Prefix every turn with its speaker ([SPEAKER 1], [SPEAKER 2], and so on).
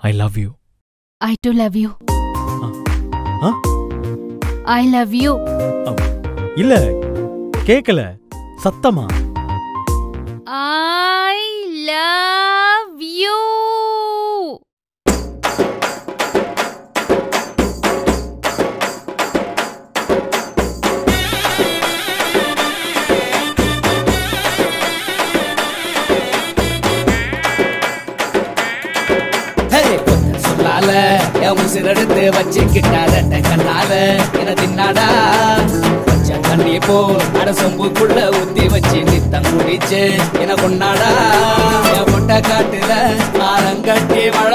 [SPEAKER 1] I love you
[SPEAKER 2] I too love you
[SPEAKER 1] ஆ?
[SPEAKER 2] I love you
[SPEAKER 1] இல்ல கேக்கல சத்தமா
[SPEAKER 2] ஐ லவ் யூ
[SPEAKER 3] ஹே, கொஞ்சம் சொல்லால என் உசிரெடுத்து வச்சுக்கிட்டாத கண்ணால என தின்னாடா கொஞ்சம் தண்ணி போல் அட சொம்புக்குள்ள ஊத்தி வச்சு நித்தம் குடிச்சு என கொண்டாடா என் பொட்ட காட்டுல ஆரங்கட்டி மழை